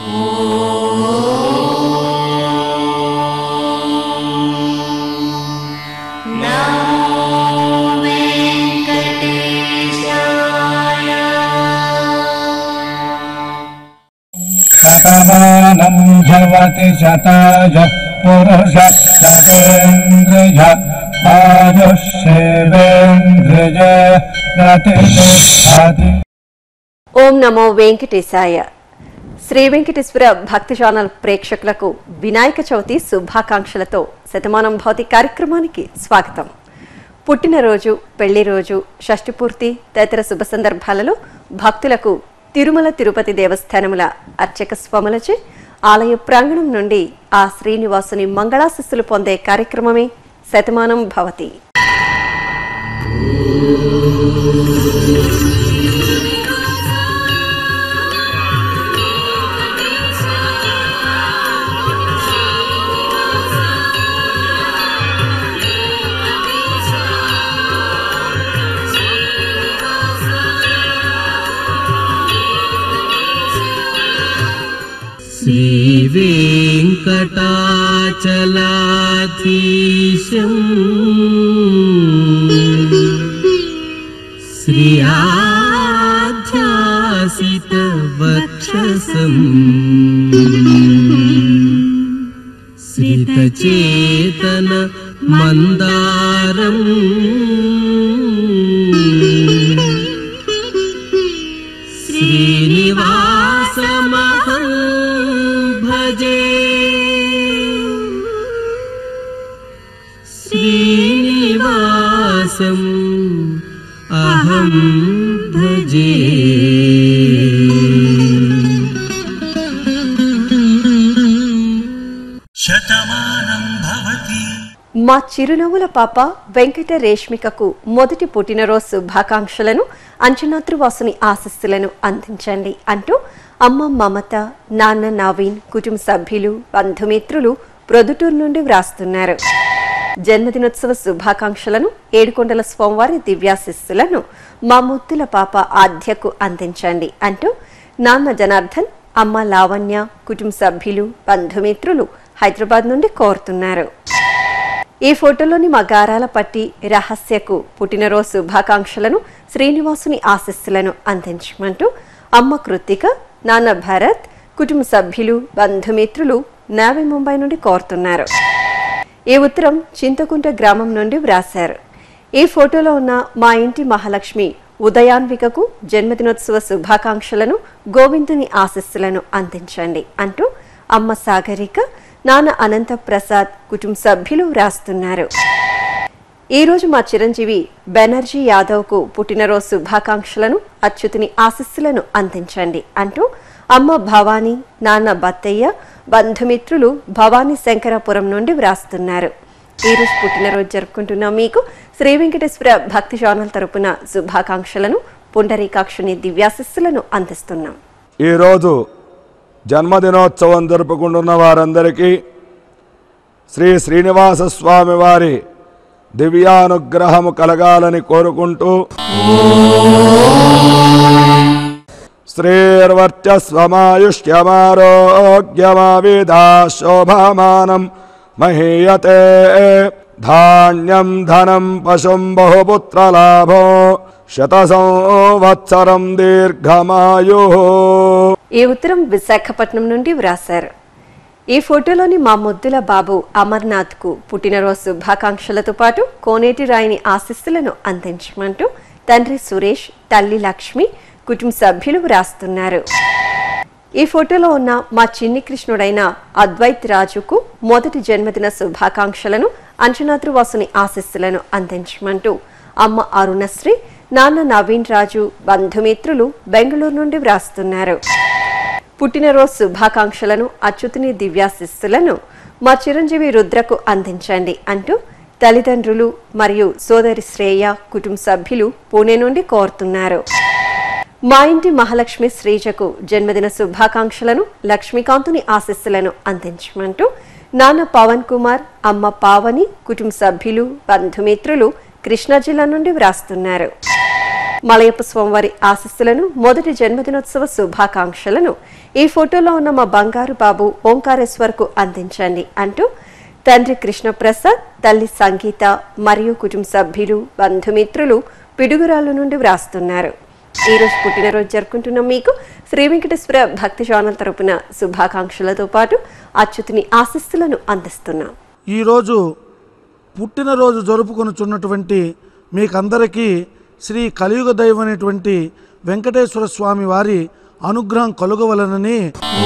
शतमानं भवति शताय पुरुष शतेन्द्रिय आयुष्येवेन्द्रिय प्रतिष्ठति ఓం నమో వెంకటేశాయ శ్రీ వెంకటేశ్వర భక్తి ఛానల్ ప్రేక్షకులకు వినాయక చవితి శుభాకాంక్షలతో శతమానం భౌతి కార్యక్రమానికి స్వాగతం పుట్టినరోజు పెళ్లి రోజు షష్ఠి పూర్తి తదితర శుభ సందర్భాలలో భక్తులకు తిరుమల తిరుపతి దేవస్థానముల అర్చక స్వాములచే ఆలయ ప్రాంగణం నుండి ఆ శ్రీనివాసుని మంగళాశిస్సులు పొందే కార్యక్రమమే శతమానం భవతి श्रीवेङ्कटाचलाधीशम् श्रियाध्यासितवक्षसम् श्रितचेतन मन्दारम् श्रीनिवासमहं भजे श्रीनिवासम् अहं भजे మా చిరునవ్వుల పాప వెంకట రేష్మికకు మొదటి పుట్టినరోజు శుభాకాంక్షలను అంచనాద్రువాసుని ఆశస్సులను అందించండి అంటూ అమ్మ మమత నాన్న నవీన్ కుటుంబ సభ్యులు బంధుమిత్రులు ప్రొద్దుటూరు నుండి వ్రాస్తున్నారు జన్మదినోత్సవ శుభాకాంక్షలను ఏడుకొండల స్వామివారి దివ్యాశిస్సులను మా ముద్దుల పాప ఆద్యకు అందించండి అంటూ నాన్న జనార్దన్ అమ్మ లావణ్య కుటుంబ సభ్యులు బంధుమిత్రులు హైదరాబాద్ నుండి కోరుతున్నారు ఈ ఫోటోలోని మా గారాల పట్టి రహస్యకు పుట్టినరోజు శుభాకాంక్షలను శ్రీనివాసుని ఆశస్సులను అందించమంటూ అమ్మ కృత్తిక నాన్న భరత్ కుటుంబ సభ్యులు బంధుమిత్రులు నావి ముంబై నుండి కోరుతున్నారు ఈ ఉత్తరం చింతకుంట గ్రామం నుండి వ్రాశారు ఈ ఫోటోలో ఉన్న మా ఇంటి మహాలక్ష్మి ఉదయాన్వికకు జన్మదినోత్సవ శుభాకాంక్షలను గోవిందుని ఆశస్సులను అందించండి అంటూ అమ్మ సాగరిక నాన్న అనంత ప్రసాద్ కుటుంబ సభ్యులు వ్రాస్తున్నారు ఈ రోజు మా చిరంజీవి బెనర్జీ యాదవ్కు పుట్టినరోజు శుభాకాంక్షలను అచ్యుతుని ఆశస్సులను అందించండి అంటూ అమ్మ భవానీ నాన్న బత్తయ్య బంధుమిత్రులు భవానీ శంకరాపురం నుండి వ్రాస్తున్నారు ఈ రోజు పుట్టినరోజు జరుపుకుంటున్న మీకు శ్రీ వెంకటేశ్వర భక్తి ఛానల్ తరపున శుభాకాంక్షలను పుండరీకాక్షుని దివ్యాశస్సులను అందిస్తున్నాం ఈరోజు జన్మదినోత్సవం జరుపుకుంటున్న వారందరికీ శ్రీ శ్రీనివాస స్వామి వారి దివ్యానుగ్రహము కలగాలని కోరుకుంటూ శ్రీర్వర్చస్వమాయుష్యమారోగ్యమావిధా శోభామానం మహీయతే ధాన్యం ధనం పశుం బహుపుత్రలాభో శత సంవత్సరం దీర్ఘమాయు ఈ ఉత్తరం విశాఖపట్నం నుండి వ్రాశారు ఈ ఫోటోలోని మా ముద్దుల బాబు అమర్నాథ్ కు పుట్టినరోజు శుభాకాంక్షలతో పాటు కోనేటి రాయిని ఆశీస్సులను అందించమంటూ తండ్రి సురేష్ తల్లి లక్ష్మి కుటుంబ సభ్యులు వ్రాస్తున్నారు ఈ ఫోటోలో ఉన్న మా చిన్ని కృష్ణుడైన అద్వైత్ రాజుకు మొదటి జన్మదిన శుభాకాంక్షలను అంచనాద్రువాసుని ఆశీస్సులను అందించమంటూ అమ్మ అరుణశ్రీ నాన్న నవీన్ రాజు బంధుమిత్రులు బెంగళూరు నుండి వ్రాస్తున్నారు పుట్టినరోజు శుభాకాంక్షలను అచ్యుతుని దివ్యాశిస్సులను మా చిరంజీవి రుద్రకు అందించండి అంటూ తల్లిదండ్రులు మరియు సోదరి శ్రేయ కుటుంబ సభ్యులు పూణే నుండి కోరుతున్నారు మా ఇంటి మహాలక్ష్మి శ్రీజకు జన్మదిన శుభాకాంక్షలను లక్ష్మీకాంతుని ఆశస్సులను అందించమంటూ నాన్న పవన్ కుమార్ అమ్మ పావని కుటుంబ సభ్యులు బంధుమిత్రులు కృష్ణా జిల్లా నుండి వ్రాస్తున్నారు మలయప్ప స్వామివారి ఆశీస్సులను మొదటి జన్మదినోత్సవ శుభాకాంక్షలను ఈ ఫోటోలో ఉన్న మా బంగారు బాబు ఓంకారేశ్వర్కు అందించండి అంటూ తండ్రి కృష్ణప్రసాద్ తల్లి సంగీత మరియు కుటుంబ సభ్యులు బంధుమిత్రులు పిడుగురాళ్ళ నుండి వ్రాస్తున్నారు ఈ రోజు పుట్టినరోజు జరుపుకుంటున్న మీకు శ్రీ వెంకటేశ్వర భక్తి ఛానల్ తరపున శుభాకాంక్షలతో పాటు అచ్యుతుని ఆశీస్సులను అందిస్తున్నాం ఈరోజు పుట్టినరోజు జరుపుకొనుచున్నటువంటి మీకందరికీ శ్రీ కలియుగ దైవం అనేటువంటి వెంకటేశ్వర స్వామి వారి అనుగ్రహం కలుగవలనని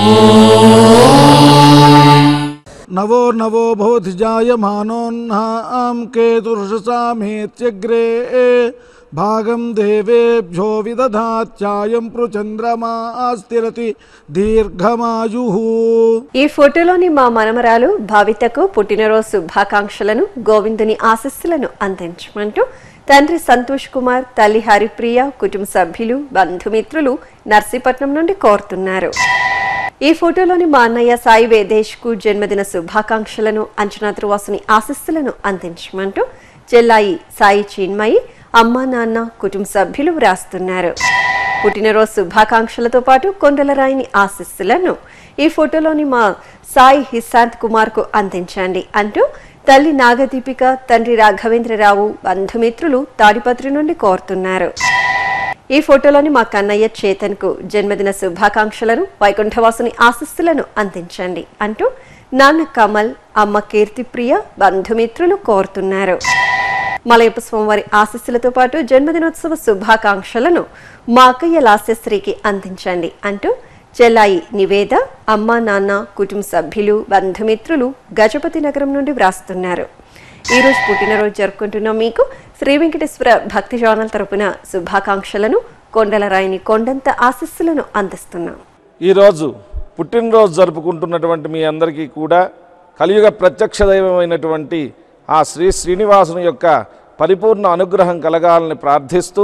నవో నవో భవతి జాయమానోన్నాం కేతుర్షసామేత్యగ్రే భాగం దేవేభ్యో విదధాత్యాయం పృచంద్రమా స్థిరతి దీర్ఘమాయు ఈ ఫోటోలోని మా మనమరాలు భావితకు పుట్టినరోజు శుభాకాంక్షలను గోవిందుని ఆశస్సులను అందించమంటూ తండ్రి సంతోష్ కుమార్ తల్లి హరిప్రియ కుటుంబ సభ్యులు బంధుమిత్రులు నర్సీపట్నం నుండి కోరుతున్నారు ఈ ఫోటోలోని మా అన్నయ్య సాయి వేదేశ్ కు జన్మదిన శుభాకాంక్షలను అంచనా త్రువాసుని ఆశస్సులను అందించమంటూ చెల్లాయి సాయి చిన్మయి అమ్మా నాన్న కుటుంబ సభ్యులు వ్రాస్తున్నారు పుట్టినరోజు శుభాకాంక్షలతో పాటు కొండలరాయిని ఆశస్సులను ఈ ఫోటోలోని మా సాయి హిశాంత్ కుమార్ కు అందించండి అంటూ తల్లి నాగదీపిక తండ్రి రాఘవేంద్రరావు బంధుమిత్రులు తాడిపత్రి నుండి కోరుతున్నారు ఈ ఫోటోలోని మా కన్నయ్య చేతన్ కు జన్మదిన శుభాకాంక్షలను వైకుంఠవాసుని ఆశస్సులను అందించండి అంటూ నాన్న కమల్ అమ్మ కీర్తిప్రియ బంధుమిత్రులు కోరుతున్నారు మలయప్ప స్వామివారి ఆశస్సులతో పాటు జన్మదినోత్సవ శుభాకాంక్షలను మా అక్కయ్య లాస్యశ్రీకి అందించండి అంటూ చెల్లాయి నివేద అమ్మ నాన్న కుటుంబ సభ్యులు బంధుమిత్రులు గజపతి నగరం నుండి వ్రాస్తున్నారు ఈ రోజు పుట్టినరోజు జరుపుకుంటున్న మీకు శ్రీ వెంకటేశ్వర భక్తి ఛానల్ తరపున శుభాకాంక్షలను కొండలరాయిని కొండంత ఆశస్సులను అందిస్తున్నాం ఈరోజు పుట్టినరోజు జరుపుకుంటున్నటువంటి మీ అందరికీ కూడా కలియుగ ప్రత్యక్ష దైవమైనటువంటి ఆ శ్రీ శ్రీనివాసుని యొక్క పరిపూర్ణ అనుగ్రహం కలగాలని ప్రార్థిస్తూ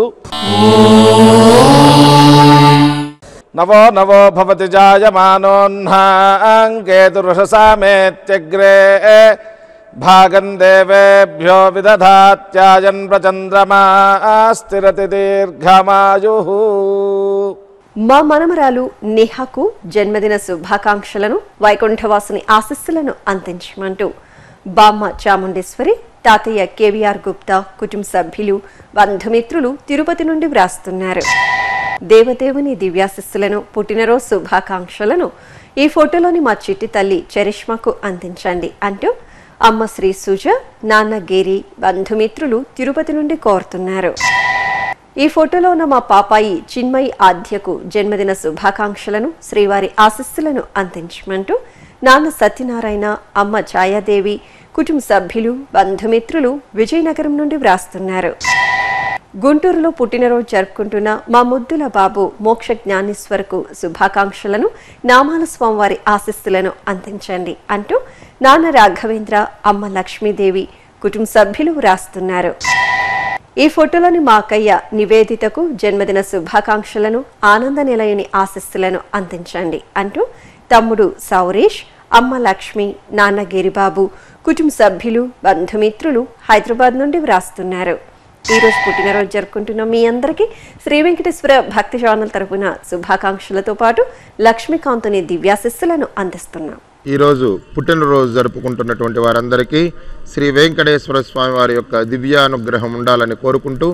నవో నవో భవతి జాయమానోన్హాంకేతురుషసామేత్యగ్రే భాగం దేవేభ్యో విదధాత్యాయన్ ప్రచంద్రమా స్థిరతి దీర్ఘమాయు మా మనమరాలు నిహాకు జన్మదిన శుభాకాంక్షలను వైకుంఠవాసుని ఆశస్సులను అందించమంటూ బామ్మ చాముండేశ్వరి తాతయ్య కేవీఆర్ గుప్తా కుటుంబ సభ్యులు బంధుమిత్రులు తిరుపతి నుండి వ్రాస్తున్నారు దేవదేవుని దివ్యాశస్సులను పుట్టినరోజు శుభాకాంక్షలను ఈ ఫోటోలోని మా చిట్టి తల్లి చరిష్మాకు అందించండి అంటూ అమ్మ శ్రీ సుజ నాన్న గేరి బంధుమిత్రులు తిరుపతి నుండి కోరుతున్నారు ఈ ఫోటోలో ఉన్న మా పాపాయి చిన్మయి ఆద్యకు జన్మదిన శుభాకాంక్షలను శ్రీవారి ఆశస్సులను అందించమంటూ నాన్న సత్యనారాయణ అమ్మ ఛాయాదేవి కుటుంబ సభ్యులు బంధుమిత్రులు విజయనగరం నుండి వ్రాస్తున్నారు గుంటూరులో పుట్టినరోజు జరుపుకుంటున్న మా ముద్దుల బాబు మోక్ష జ్ఞానేశ్వరకు శుభాకాంక్షలను నామాల స్వామివారి ఆశస్సులను అందించండి అంటూ నాన్న రాఘవేంద్ర అమ్మ లక్ష్మీదేవి కుటుంబ సభ్యులు వ్రాస్తున్నారు ఈ ఫోటోలోని మా అక్కయ్య నివేదితకు జన్మదిన శుభాకాంక్షలను ఆనంద నిలయని ఆశస్సులను అందించండి అంటూ తమ్ముడు సౌరేష్ అమ్మ లక్ష్మి నాన్న గిరిబాబు కుటుంబ సభ్యులు బంధుమిత్రులు హైదరాబాద్ నుండి వ్రాస్తున్నారు ఈ రోజు పుట్టినరోజు జరుపుకుంటున్న మీ అందరికీ శ్రీ వెంకటేశ్వర భక్తి ఛానల్ తరపున శుభాకాంక్షలతో పాటు లక్ష్మీకాంతుని దివ్యాశిస్సులను అందిస్తున్నాం ఈరోజు పుట్టినరోజు జరుపుకుంటున్నటువంటి వారందరికీ శ్రీ వెంకటేశ్వర స్వామి వారి యొక్క దివ్యానుగ్రహం ఉండాలని కోరుకుంటూ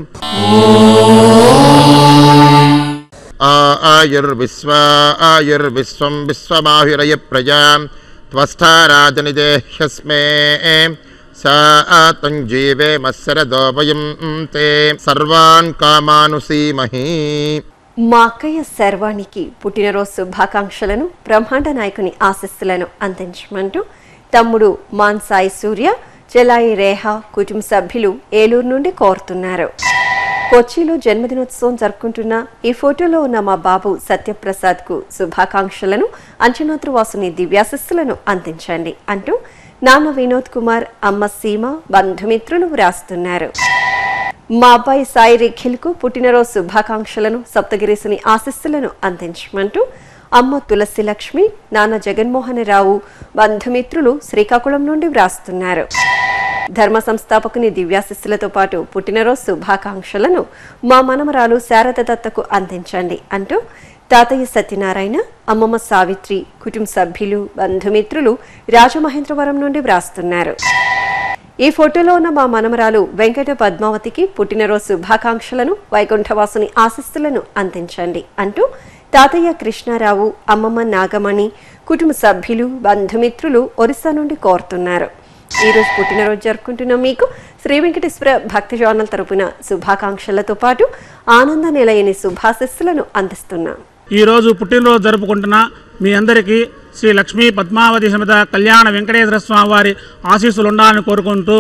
ఆ ఆయుర్విశ్వ ఆయుర్విశ్వం విశ్వమాహిరయ ప్రజా త్వస్థారాజనిదేహ్యస్మే సా తంజీవే మత్సరదోభయం తే సర్వాన్ కామానుసీమహీ మా అక్కయ్య శర్వాణికి పుట్టినరోజు శుభాకాంక్షలను బ్రహ్మాండ నాయకుని ఆశస్సులను అందించమంటూ తమ్ముడు మాన్ సాయి సూర్య చెలాయి రేహ కుటుంబ సభ్యులు ఏలూరు నుండి కోరుతున్నారు కొచ్చిలో జన్మదినోత్సవం జరుపుకుంటున్న ఈ ఫోటోలో ఉన్న మా బాబు సత్యప్రసాద్ కు శుభాకాంక్షలను అంచనాత్రువాసుని దివ్యాశస్సులను అందించండి అంటూ నాన్న వినోద్ కుమార్ అమ్మ సీమ బంధుమిత్రులు వ్రాస్తున్నారు మా అబ్బాయి సాయి రిఖిల్ కు పుట్టినరోజు శుభాకాంక్షలను సప్తగిరీసుని ఆశస్సులను అందించమంటూ అమ్మ తులసి లక్ష్మి నాన్న జగన్మోహన్ రావు బంధుమిత్రులు శ్రీకాకుళం నుండి వ్రాస్తున్నారు ధర్మ సంస్థాపకుని దివ్యాశిస్సులతో పాటు పుట్టినరోజు శుభాకాంక్షలను మా మనమరాలు శారద దత్తకు అందించండి అంటూ తాతయ్య సత్యనారాయణ అమ్మమ్మ సావిత్రి కుటుంబ సభ్యులు బంధుమిత్రులు రాజమహేంద్రవరం నుండి వ్రాస్తున్నారు ఈ ఫోటోలో ఉన్న మా మనమరాలు వెంకట పద్మావతికి పుట్టినరోజు శుభాకాంక్షలను వైకుంఠవాసుని ఆశీస్సులను అందించండి అంటూ తాతయ్య కృష్ణారావు అమ్మమ్మ నాగమణి కుటుంబ సభ్యులు బంధుమిత్రులు ఒరిస్సా నుండి కోరుతున్నారు ఈ రోజు పుట్టినరోజు జరుపుకుంటున్న మీకు శ్రీ వెంకటేశ్వర భక్తి జోనల్ తరపున శుభాకాంక్షలతో పాటు ఆనంద నిలయని శుభాశిస్సులను అందిస్తున్నాం ఈ రోజు పుట్టినరోజు జరుపుకుంటున్న మీ అందరికీ శ్రీ లక్ష్మీ పద్మావతి సమేత కళ్యాణ వెంకటేశ్వర స్వామి వారి ఆశీస్సులు ఉండాలని కోరుకుంటూ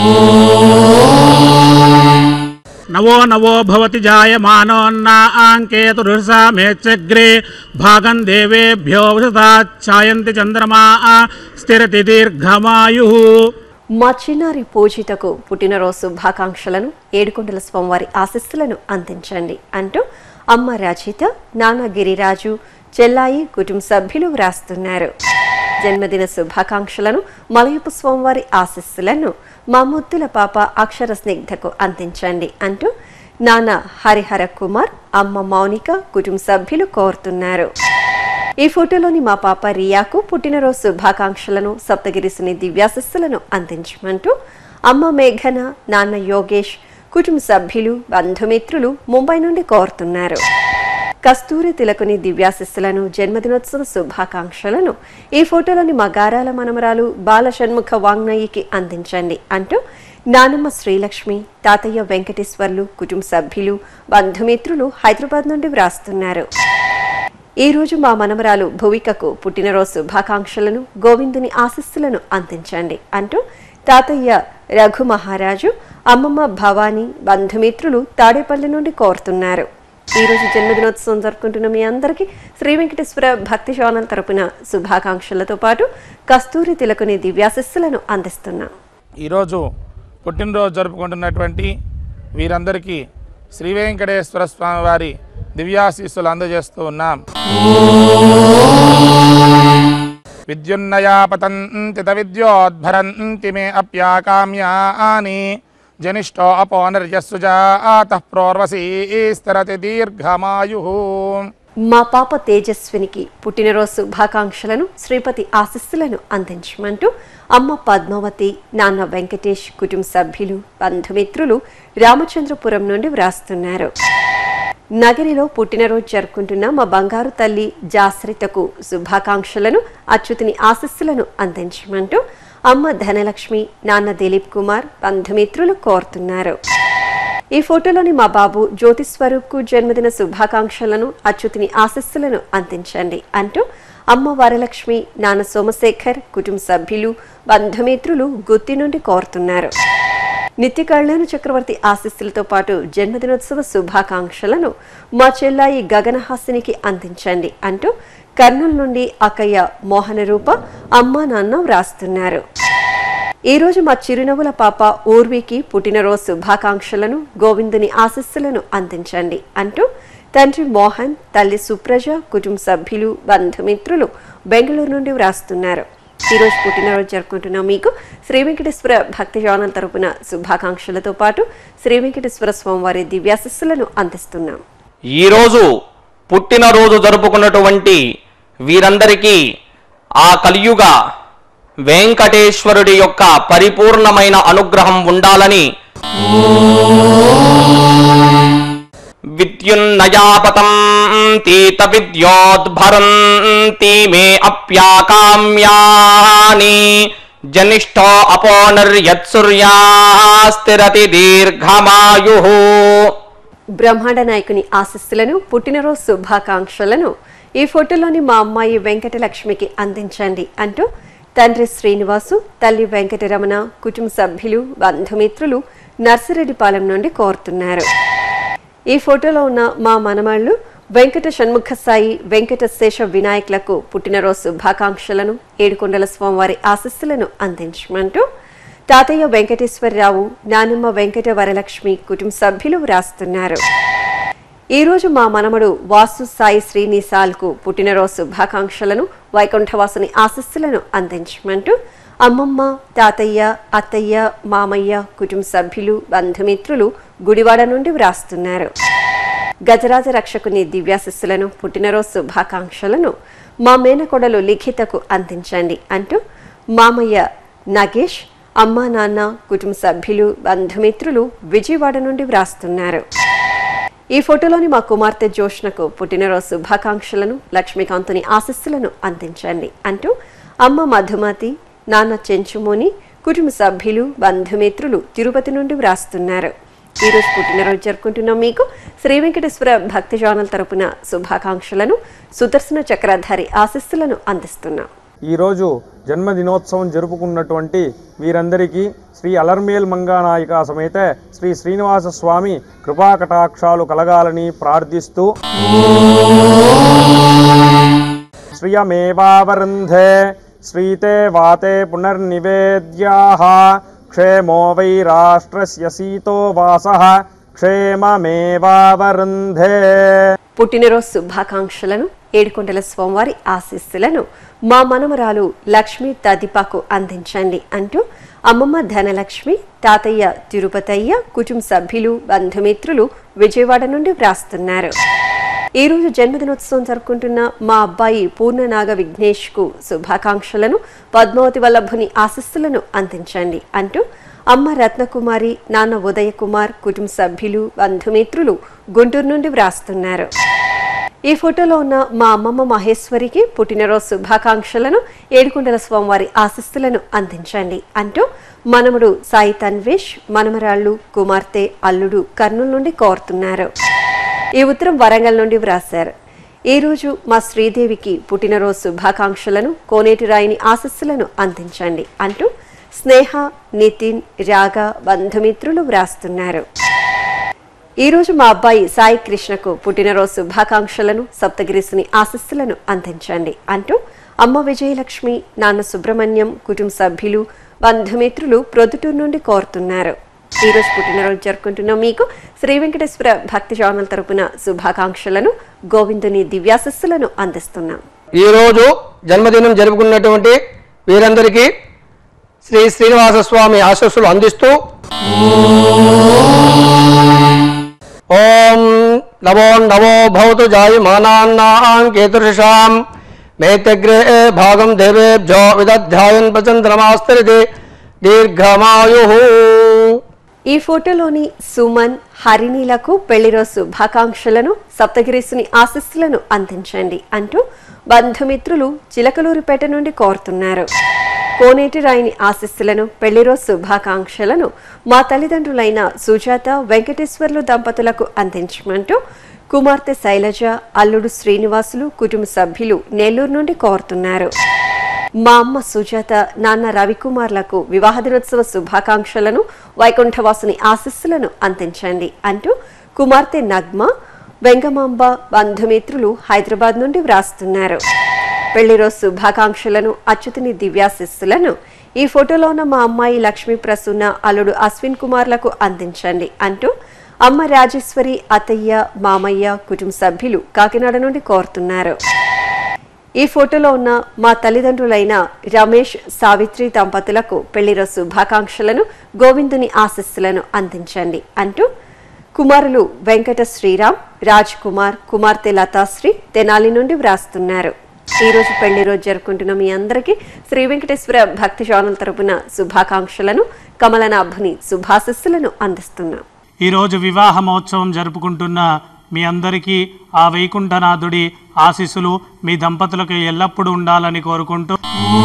నవో నవో భవతి జాయమానోన్నాంకేతురుసా మేచ్చగ్రే భాగం దేవేభ్యో వసతాఛాయంతి చంద్రమా స్థిరతి దీర్ఘమాయు మా చిన్నారి పూజితకు పుట్టినరోజు శుభాకాంక్షలను ఏడుకొండల స్వామివారి ఆశీస్సులను అందించండి అంటూ అమ్మ రచిత నాన్న గిరిరాజు చెల్లాయి కుటుంబ సభ్యులు వ్రాస్తున్నారు జన్మదిన శుభాకాంక్షలను మలయపు స్వామివారి ఆశీస్సులను మా ముద్దుల పాప అక్షర స్నిగ్ధకు అందించండి అంటూ నాన్న హరిహర కుమార్ అమ్మ మౌనిక కుటుంబ సభ్యులు కోరుతున్నారు ఈ ఫోటోలోని మా పాప రియాకు పుట్టినరోజు శుభాకాంక్షలను సప్తగిరిసుని దివ్యాశస్సులను అందించమంటూ అమ్మ మేఘన నాన్న యోగేష్ కుటుంబ సభ్యులు బంధుమిత్రులు ముంబై నుండి కోరుతున్నారు కస్తూరి తిలకుని దివ్యాశిస్సులను జన్మదినోత్సవ శుభాకాంక్షలను ఈ ఫోటోలోని మా గారాల మనమరాలు బాల షణ్ముఖ వాంగ్నయికి అందించండి అంటూ నానమ్మ శ్రీలక్ష్మి తాతయ్య వెంకటేశ్వర్లు కుటుంబ సభ్యులు బంధుమిత్రులు హైదరాబాద్ నుండి వ్రాస్తున్నారు ఈ రోజు మా మనమరాలు భువికకు పుట్టినరోజు శుభాకాంక్షలను గోవిందుని ఆశీస్సులను అందించండి అంటూ తాతయ్య రఘు మహారాజు అమ్మమ్మ భవానీ బంధుమిత్రులు తాడేపల్లి నుండి కోరుతున్నారు ఈ రోజు జన్మదినోత్సవం జరుపుకుంటున్న మీ అందరికీ శ్రీ వెంకటేశ్వర భక్తి ఛానల్ తరపున శుభాకాంక్షలతో పాటు కస్తూరి తిలకుని దివ్యాశిస్సులను అందిస్తున్నాం ఈరోజు పుట్టినరోజు జరుపుకుంటున్నటువంటి వీరందరికీ శ్రీ వెంకటేశ్వర స్వామి వారి దివ్యాశీస్సులు అందజేస్తూ ఉన్నాం విద్యున్నయా పతంతి త విద్యోద్భరంతి మే అప్యాకామ్యాని జనిష్టో అపోనర్యస్సుజాత ప్రోర్వసీస్తరతి దీర్ఘమాయు మా పాప తేజస్వినికి పుట్టినరోజు శుభాకాంక్షలను శ్రీపతి ఆశీస్సులను అందించమంటూ అమ్మ పద్మావతి నాన్న వెంకటేష్ కుటుంబ సభ్యులు బంధుమిత్రులు రామచంద్రపురం నుండి వ్రాస్తున్నారు నగరిలో పుట్టినరోజు జరుపుకుంటున్న మా బంగారు తల్లి జాశ్రితకు శుభాకాంక్షలను అచ్యుతిని ఆశీస్సులను అందించమంటూ అమ్మ ధనలక్ష్మి నాన్న దిలీప్ కుమార్ బంధుమిత్రులు కోరుతున్నారు ఈ ఫోటోలోని మా బాబు జ్యోతి స్వరూప్కు జన్మదిన శుభాకాంక్షలను అచ్యుతిని ఆశస్సులను అందించండి అంటూ అమ్మ వరలక్ష్మి నాన్న సోమశేఖర్ కుటుంబ సభ్యులు బంధుమిత్రులు గుత్తి నుండి కోరుతున్నారు నిత్య కళ్యాణ చక్రవర్తి ఆశీస్సులతో పాటు జన్మదినోత్సవ శుభాకాంక్షలను మా చెల్లాయి గగనహాసినికి అందించండి అంటూ కర్నూలు నుండి అక్కయ్య మోహన రూప అమ్మా నాన్న వ్రాస్తున్నారు ఈ రోజు మా చిరునవ్వుల పాప ఊర్వికి పుట్టినరోజు శుభాకాంక్షలను గోవిందుని ఆశస్సులను అందించండి అంటూ తండ్రి మోహన్ తల్లి సుప్రజ కుటుంబ సభ్యులు బంధుమిత్రులు బెంగళూరు నుండి వ్రాస్తున్నారు ఈ రోజు పుట్టినరోజు జరుపుకుంటున్న మీకు శ్రీ వెంకటేశ్వర భక్తి ఛానల్ తరపున శుభాకాంక్షలతో పాటు శ్రీ వెంకటేశ్వర స్వామివారి దివ్యాశస్సులను అందిస్తున్నాం ఈరోజు పుట్టినరోజు జరుపుకున్నటువంటి వీరందరికీ ఆ కలియుగ వెంకటేశ్వరుడి యొక్క పరిపూర్ణమైన అనుగ్రహం ఉండాలని విద్యున్నయాపతం తీత విద్యోద్భరంతి మే అప్యాకామ్యాని జనిష్టో అపోనర్యత్సూర్యాస్తిరతి దీర్ఘమాయు బ్రహ్మాండ నాయకుని ఆశస్సులను పుట్టినరోజు శుభాకాంక్షలను ఈ ఫోటోలోని మా అమ్మాయి వెంకటలక్ష్మికి అందించండి అంటూ తండ్రి శ్రీనివాసు తల్లి వెంకటరమణ కుటుంబ సభ్యులు బంధుమిత్రులు నర్సిరెడ్డిపాలెం నుండి కోరుతున్నారు ఈ ఫోటోలో ఉన్న మా మనమాళ్ళు వెంకట షణ్ముఖ సాయి వెంకట శేష వినాయకులకు పుట్టినరోజు శుభాకాంక్షలను ఏడుకొండల స్వామివారి ఆశస్సులను అందించమంటూ తాతయ్య వెంకటేశ్వరరావు నానమ్మ వెంకట వరలక్ష్మి కుటుంబ సభ్యులు వ్రాస్తున్నారు ఈ రోజు మా మనమడు వాసు సాయి శ్రీనిసాల్కు పుట్టినరోజు శుభాకాంక్షలను వైకుంఠవాసుని ఆశస్సులను అందించమంటూ అమ్మమ్మ తాతయ్య అత్తయ్య మామయ్య కుటుంబ సభ్యులు బంధుమిత్రులు గుడివాడ నుండి వ్రాస్తున్నారు గజరాజ రక్షకుని దివ్యాశిస్సులను పుట్టినరోజు శుభాకాంక్షలను మా మేనకోడలు లిఖితకు అందించండి అంటూ మామయ్య నగేష్ అమ్మా నాన్న కుటుంబ సభ్యులు బంధుమిత్రులు విజయవాడ నుండి వ్రాస్తున్నారు ఈ ఫోటోలోని మా కుమార్తె జోష్నకు పుట్టినరోజు శుభాకాంక్షలను లక్ష్మీకాంతుని ఆశస్సులను అందించండి అంటూ అమ్మ మధుమతి నాన్న చెంచుమోని కుటుంబ సభ్యులు బంధుమిత్రులు తిరుపతి నుండి వ్రాస్తున్నారు ఈ రోజు పుట్టినరోజు జరుపుకుంటున్న మీకు శ్రీ వెంకటేశ్వర భక్తి జానల్ తరపున శుభాకాంక్షలను సుదర్శన చక్రధారి ఆశస్సులను అందిస్తున్నాం ఈరోజు జన్మదినోత్సవం జరుపుకున్నటువంటి వీరందరికీ శ్రీ అలర్మేల్ మంగానాయిక సమేత శ్రీ శ్రీనివాస స్వామి కృపాకటాక్షాలు కలగాలని ప్రార్థిస్తూ శ్రియమేవావరుంధే శ్రీతే వాతే పునర్నివేద్యాః క్షేమో వై రాష్ట్రస్య సీతో వాసః క్షేమమేవావరుంధే పుట్టినరోజు శుభాకాంక్షలను ఏడుకొండల స్వామివారి ఆశీస్సులను మా మనమరాలు లక్ష్మీ తదిపాకు అందించండి అంటూ అమ్మమ్మ ధనలక్ష్మి తాతయ్య తిరుపతయ్య కుటుంబ సభ్యులు బంధుమిత్రులు విజయవాడ నుండి వ్రాస్తున్నారు ఈ రోజు జన్మదినోత్సవం జరుపుకుంటున్న మా అబ్బాయి పూర్ణనాగ విఘ్నేష్ కు శుభాకాంక్షలను పద్మావతి వల్లభుని ఆశస్సులను అందించండి అంటూ అమ్మ రత్నకుమారి నాన్న ఉదయ కుమార్ కుటుంబ సభ్యులు బంధుమిత్రులు గుంటూరు నుండి వ్రాస్తున్నారు ఈ ఫోటోలో ఉన్న మా అమ్మమ్మ మహేశ్వరికి పుట్టినరోజు శుభాకాంక్షలను ఏడుకొండల స్వామివారి ఆశస్సులను అందించండి అంటూ మనముడు సాయి తన్వేష్ మనమరాళ్ళు కుమార్తె అల్లుడు కర్నూలు నుండి కోరుతున్నారు ఈ ఉత్తరం వరంగల్ నుండి వ్రాశారు ఈ రోజు మా శ్రీదేవికి పుట్టినరోజు శుభాకాంక్షలను కోనేటి రాయిని ఆశస్సులను అందించండి అంటూ స్నేహ నితిన్ రాగ బంధుమిత్రులు వ్రాస్తున్నారు ఈ రోజు మా అబ్బాయి సాయి కృష్ణకు పుట్టినరోజు శుభాకాంక్షలను సప్తగిరిసుని ఆశస్సులను అందించండి అంటూ అమ్మ విజయలక్ష్మి నాన్న సుబ్రహ్మణ్యం కుటుంబ సభ్యులు బంధుమిత్రులు ప్రొద్దుటూరు నుండి కోరుతున్నారు ఈ రోజు పుట్టినరోజు జరుపుకుంటున్న మీకు శ్రీ వెంకటేశ్వర భక్తి ఛానల్ తరపున శుభాకాంక్షలను గోవిందుని దివ్యాశస్సులను అందిస్తున్నాం ఈరోజు జన్మదినం జరుపుకున్నటువంటి వీరందరికీ శ్రీ శ్రీనివాస స్వామి ఆశస్సులు అందిస్తూ ఓం నమో నమో భవతు జాయమానాన్నాం కేతుషాం మేతగ్రే భాగం దేవేభ్యో విదధ్యాయన్ ప్రచంద్రమాస్తరితే దీర్ఘమాయు ఈ ఫోటోలోని సుమన్ హరిణీలకు పెళ్లిరోజు శుభాకాంక్షలను సప్తగిరీసుని ఆశస్సులను అందించండి అంటూ బంధుమిత్రులు చిలకలూరుపేట నుండి కోరుతున్నారు కోనేటి రాయిని ఆశస్సులను పెళ్లిరోజు శుభాకాంక్షలను మా తల్లిదండ్రులైన సుజాత వెంకటేశ్వర్లు దంపతులకు అందించమంటూ కుమార్తె శైలజ అల్లుడు శ్రీనివాసులు కుటుంబ సభ్యులు నెల్లూరు నుండి కోరుతున్నారు మా అమ్మ సుజాత నాన్న రవికుమార్లకు వివాహ దినోత్సవ శుభాకాంక్షలను వైకుంఠవాసుని ఆశస్సులను అందించండి అంటూ కుమార్తె నగ్మ వెంగమాంబ బంధుమిత్రులు హైదరాబాద్ నుండి వ్రాస్తున్నారు పెళ్లిరోజు శుభాకాంక్షలను అచ్యుతుని దివ్యాశిస్సులను ఈ ఫోటోలో ఉన్న మా అమ్మాయి లక్ష్మీ ప్రసూన అల్లుడు అశ్విన్ కుమార్లకు అందించండి అంటూ అమ్మ రాజేశ్వరి అత్తయ్య మామయ్య కుటుంబ సభ్యులు కాకినాడ నుండి కోరుతున్నారు ఈ ఫోటోలో ఉన్న మా తల్లిదండ్రులైన రమేష్ సావిత్రి దంపతులకు పెళ్లిరోజు శుభాకాంక్షలను గోవిందుని ఆశస్సులను అందించండి అంటూ కుమారులు వెంకట శ్రీరామ్ రాజ్ కుమార్ కుమార్తె లతాశ్రీ తెనాలి నుండి వ్రాస్తున్నారు ఈ రోజు పెళ్లి రోజు జరుపుకుంటున్న మీ అందరికీ శ్రీ వెంకటేశ్వర భక్తి ఛానల్ తరపున శుభాకాంక్షలను కమలనాభుని శుభాశస్సులను అందిస్తున్నాం ఈరోజు వివాహ మహోత్సవం జరుపుకుంటున్న మీ అందరికీ ఆ వైకుంఠనాథుడి ఆశీస్సులు మీ దంపతులకు ఎల్లప్పుడూ ఉండాలని కోరుకుంటూ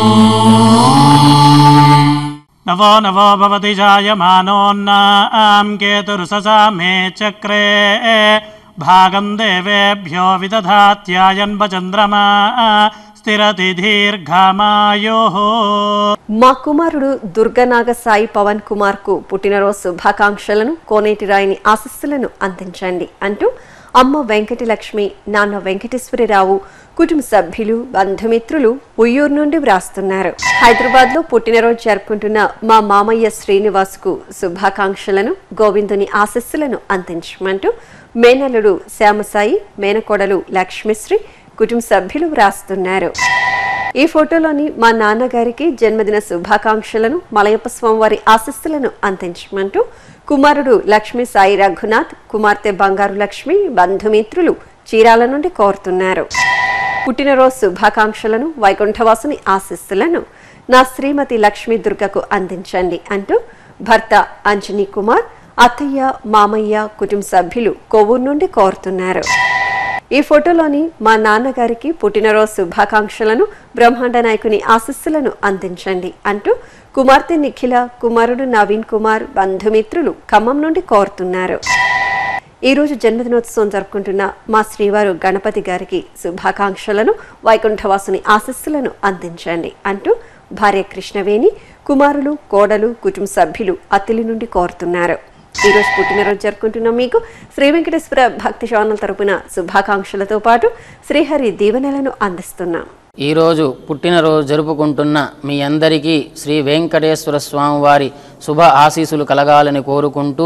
నవో నవో భవతి జాయమానోన్నాం కేతురుససా మే చక్రే భాగం దేవేభ్యో విదధాత్యాయన్వ చంద్రమా స్థిరతి దీర్ఘమాయో మా కుమారుడు దుర్గనాగ సాయి పవన్ కుమార్ కు పుట్టినరోజు శుభాకాంక్షలను కోనేటి రాయిని ఆశస్సులను అందించండి అంటూ అమ్మ వెంకటి లక్ష్మి నాన్న వెంకటేశ్వరరావు కుటుంబ సభ్యులు బంధుమిత్రులు ఉయ్యూరు నుండి వ్రాస్తున్నారు హైదరాబాద్ లో పుట్టినరోజు జరుపుకుంటున్న మా మామయ్య శ్రీనివాస్ కు శుభాకాంక్షలను గోవిందుని ఆశస్సులను అందించమంటూ మేనల్లుడు శ్యామసాయి మేనకోడలు లక్ష్మిశ్రీ కుటుంబ సభ్యులు వ్రాస్తున్నారు ఈ ఫోటోలోని మా నాన్నగారికి జన్మదిన శుభాకాంక్షలను మలయప్ప స్వామివారి ఆశీస్సులను అందించమంటూ కుమారుడు లక్ష్మీ సాయి రఘునాథ్ కుమార్తె బంగారు లక్ష్మి బంధుమిత్రులు చీరాల నుండి కోరుతున్నారు పుట్టినరోజు శుభాకాంక్షలను వైకుంఠవాసుని ఆశీస్సులను నా శ్రీమతి లక్ష్మీ దుర్గకు అందించండి అంటూ భర్త అంజనీ కుమార్ అత్తయ్య మామయ్య కుటుంబ సభ్యులు కొవ్వూరు నుండి కోరుతున్నారు ఈ ఫోటోలోని మా నాన్నగారికి పుట్టినరోజు శుభాకాంక్షలను బ్రహ్మాండ నాయకుని ఆశస్సులను అందించండి అంటూ కుమార్తె నిఖిల కుమారుడు నవీన్ కుమార్ బంధుమిత్రులు ఖమ్మం నుండి కోరుతున్నారు ఈ రోజు జన్మదినోత్సవం జరుపుకుంటున్న మా శ్రీవారు గణపతి గారికి శుభాకాంక్షలను వైకుంఠవాసుని ఆశస్సులను అందించండి అంటూ భార్య కృష్ణవేణి కుమారులు కోడలు కుటుంబ సభ్యులు అత్తిలి నుండి కోరుతున్నారు ఈ రోజు పుట్టినరోజు జరుపుకుంటున్న మీకు శ్రీ వెంకటేశ్వర భక్తి ఛానల్ తరపున శుభాకాంక్షలతో పాటు శ్రీహరి దీవెనలను అందిస్తున్నాం ఈరోజు పుట్టినరోజు జరుపుకుంటున్న మీ అందరికీ శ్రీ వెంకటేశ్వర స్వామి వారి శుభ ఆశీస్సులు కలగాలని కోరుకుంటూ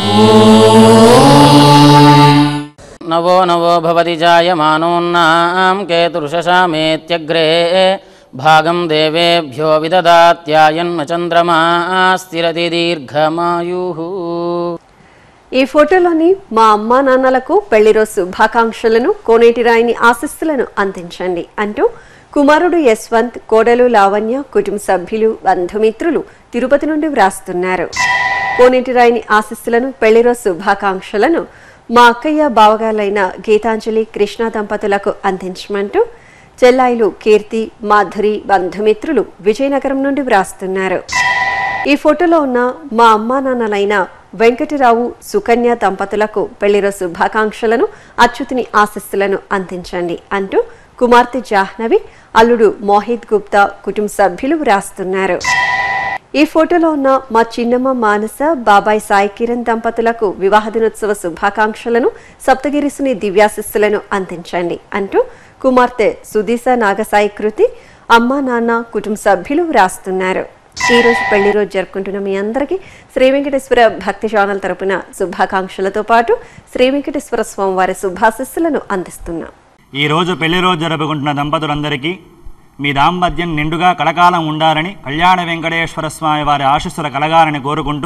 నవో నవో భవతి జాయమానోన్నాం కేతుర్షశామేత్యగ్రే భాగం దేవేభ్యో విదదాత్యాయన్మ చంద్రమా స్థిరతి దీర్ఘమాయు ఈ ఫోటోలోని మా అమ్మా నాన్నలకు పెళ్లి రోజు శుభాకాంక్షలను కోనేటి రాయిని ఆశస్సులను అందించండి అంటూ కుమారుడు యశ్వంత్ కోడలు లావణ్య కుటుంబ సభ్యులు బంధుమిత్రులు తిరుపతి నుండి వ్రాస్తున్నారు కోనేటి రాయిని ఆశస్సులను పెళ్లి రోజు శుభాకాంక్షలను మా అక్కయ్య బావగాలైన గీతాంజలి కృష్ణ దంపతులకు అందించమంటూ చెల్లాయిలు కీర్తి మాధురి బంధుమిత్రులు విజయనగరం నుండి వ్రాస్తున్నారు ఈ ఫోటోలో ఉన్న మా అమ్మా నాన్నలైన వెంకటరావు సుకన్య దంపతులకు పెళ్లిరోజు శుభాకాంక్షలను అచ్యుతిని ఆశస్సులను అందించండి అంటూ కుమార్తె జాహ్నవి అల్లుడు మోహిత్ గుప్తా కుటుంబ సభ్యులు వ్రాస్తున్నారు ఈ ఫోటోలో ఉన్న మా చిన్నమ్మ మానస బాబాయ్ సాయి కిరణ్ దంపతులకు వివాహ దినోత్సవ శుభాకాంక్షలను సప్తగిరిసుని దివ్యాశిస్సులను అందించండి అంటూ కుమార్తె సుదీస నాగసాయి కృతి అమ్మా నాన్న కుటుంబ సభ్యులు వ్రాస్తున్నారు ఈ రోజు పెళ్లి రోజు జరుపుకుంటున్న మీ అందరికీ శ్రీ వెంకటేశ్వర భక్తి ఛానల్ తరపున శుభాకాంక్షలతో పాటు శ్రీ వెంకటేశ్వర స్వామి వారి శుభాశిస్సులను అందిస్తున్నాం ఈ రోజు పెళ్లి రోజు జరుపుకుంటున్న దంపతులందరికీ మీ దాంపత్యం నిండుగా కలకాలం ఉండాలని కళ్యాణ వెంకటేశ్వర స్వామి వారి ఆశీస్సులు కలగాలని కోరుకుంటూ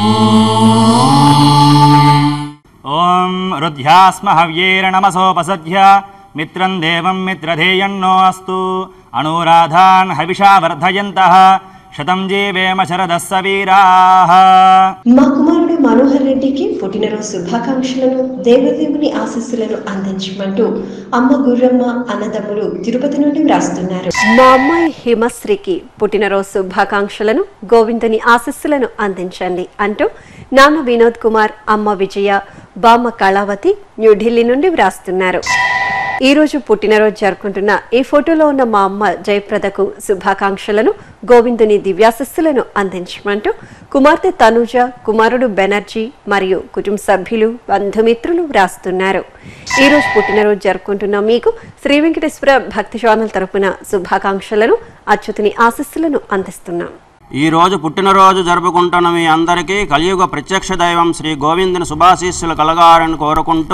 ఓం రుధ్యాస్మ హవ్యేర నమసోపసధ్య మిత్రం దేవం మిత్రధేయన్నో అస్తు అనురాధాన్ హవిషా వర్ధయంతః శతం జీవేమ శరదస్స వీరాః మా కుమారుడు మనోహర్ రెడ్డికి పుట్టినరోజు శుభాకాంక్షలను దేవదేవుని ఆశీస్సులను అందించమంటూ అమ్మ గుర్రమ్మ అన్నదమ్ములు తిరుపతి నుండి వ్రాస్తున్నారు మా అమ్మాయి హిమశ్రీకి పుట్టినరోజు శుభాకాంక్షలను గోవిందుని ఆశీస్సులను అందించండి అంటూ నాన్న వినోద్ కుమార్ అమ్మ విజయ బామ్మ కళావతి న్యూఢిల్లీ నుండి వ్రాస్తున్నారు ఈ రోజు పుట్టినరోజు జరుపుకుంటున్న ఈ ఫోటోలో ఉన్న మా అమ్మ జయప్రదకు శుభాకాంక్షలను గోవిందుని దివ్యాశస్సులను అందించమంటూ కుమార్తె తనుజ కుమారుడు బెనర్జీ మరియు కుటుంబ సభ్యులు బంధుమిత్రులు వ్రాస్తున్నారు ఈ రోజు పుట్టినరోజు జరుపుకుంటున్న మీకు శ్రీ వెంకటేశ్వర భక్తి ఛానల్ తరపున శుభాకాంక్షలను అచ్యుతుని ఆశస్సులను అందిస్తున్నాం ఈ రోజు పుట్టినరోజు జరుపుకుంటున్న మీ అందరికీ కలియుగ ప్రత్యక్ష దైవం శ్రీ గోవిందుని శుభాశీస్సులు కలగాలని కోరుకుంటూ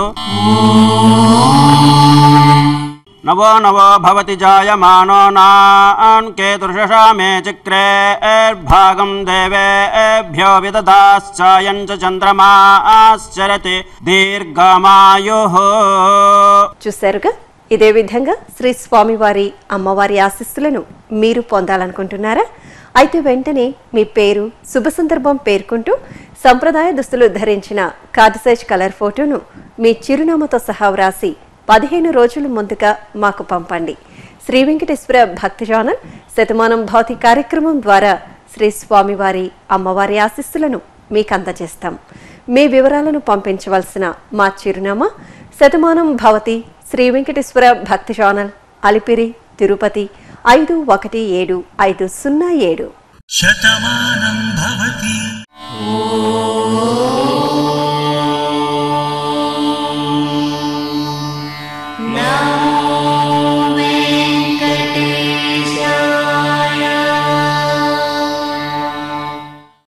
నవో నవో భవతి జాయమానో నాన్ కేతుర్షశామే చక్రే భాగం దేవేభ్యో విదదాశ్చాయం చ చంద్రమాశ్చరతి దీర్ఘమాయు చూశారుగా ఇదే విధంగా శ్రీ స్వామివారి అమ్మవారి ఆశీస్సులను మీరు పొందాలనుకుంటున్నారా అయితే వెంటనే మీ పేరు శుభ సందర్భం పేర్కొంటూ సంప్రదాయ దుస్తులు ధరించిన కార్డు సైజ్ కలర్ ఫోటోను మీ చిరునామాతో సహా వ్రాసి పదిహేను రోజుల ముందుగా మాకు పంపండి శ్రీ వెంకటేశ్వర భక్తి ఛానల్ శతమానం భౌతి కార్యక్రమం ద్వారా శ్రీ స్వామివారి అమ్మవారి ఆశీస్సులను మీకు అందజేస్తాం మీ వివరాలను పంపించవలసిన మా చిరునామా శతమానం భవతి శ్రీ వెంకటేశ్వర భక్తి ఛానల్ అలిపిరి తిరుపతి ఐదు ఒకటి ఏడు ఐదు సున్నా ఏడు శతమానం భవతి ఓ